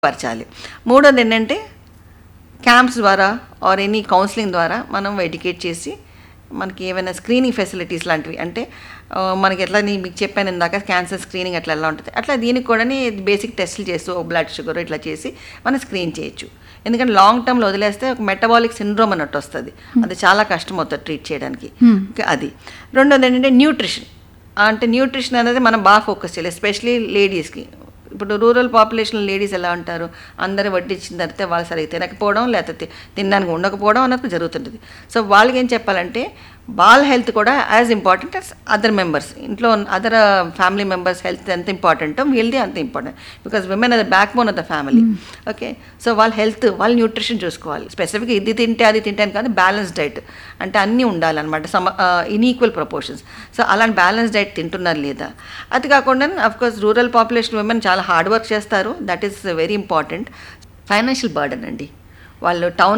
పరచాలి మూడోది ఏంటంటే క్యాంప్స్ ద్వారా ఆర్ ఎనీ కౌన్సిలింగ్ ద్వారా మనం ఎడ్యుకేట్ చేసి మనకి ఏమైనా స్క్రీనింగ్ ఫెసిలిటీస్ లాంటివి అంటే ఆ, మనకి ఎట్లా నేను మీకు చెప్పాను ఇందాక క్యాన్సర్ స్క్రీనింగ్ అట్లా ఎలా ఉంటుంది అట్లా దీనికి కూడా బేసిక్ టెస్టులు చేస్తూ బ్లడ్ షుగర్ ఇట్లా చేసి మనం స్క్రీన్ చేయొచ్చు ఎందుకంటే లాంగ్ టర్మ్లో వదిలేస్తే ఒక మెటబాలిక్ సిండ్రోమ్ అన్నట్టు వస్తుంది అది చాలా కష్టం అవుతుంది ట్రీట్ చేయడానికి ఇంకా అది రెండోది ఏంటంటే న్యూట్రిషన్ అంటే న్యూట్రిషన్ అనేది మనం బాగా ఫోకస్ చేయాలి ఎస్పెషలీ లేడీస్కి ఇప్పుడు రూరల్ పాపులేషన్ లేడీస్ ఎలా ఉంటారు అందరూ వడ్డించిన తర్వాత వాళ్ళు సరిగ్గా తినకపోవడం లేకపోతే తినడానికి ఉండకపోవడం అన్నది జరుగుతుంటుంది సో వాళ్ళకి ఏం చెప్పాలంటే వాళ్ళ హెల్త్ కూడా as important as other members ఇంట్లో అదర్ ఫ్యామిలీ మెంబర్స్ హెల్త్ ఎంత ఇంపార్టెంటో వీళ్ళది అంత ఇంపార్టెంట్ బికాస్ విమెన్ అది backbone of the family okay so వాళ్ళ హెల్త్ వాళ్ళ న్యూట్రిషన్ చూసుకోవాలి స్పెసిఫిక్గా ఇది తింటే అది తింటే అని కాదు బ్యాలెన్స్ డైట్ అంటే అన్నీ ఉండాలన్నమాట సమ ఇన్ఈక్వల్ ప్రపోర్షన్స్ సో అలాంటి బ్యాలెన్స్ డైట్ తింటున్నారు లేదా అది కాకుండా కోర్స్ రూరల్ పాపులేషన్ విమెన్ చాలా హార్డ్ వర్క్ చేస్తారు that is very important financial burden అండి వాళ్ళు టౌన్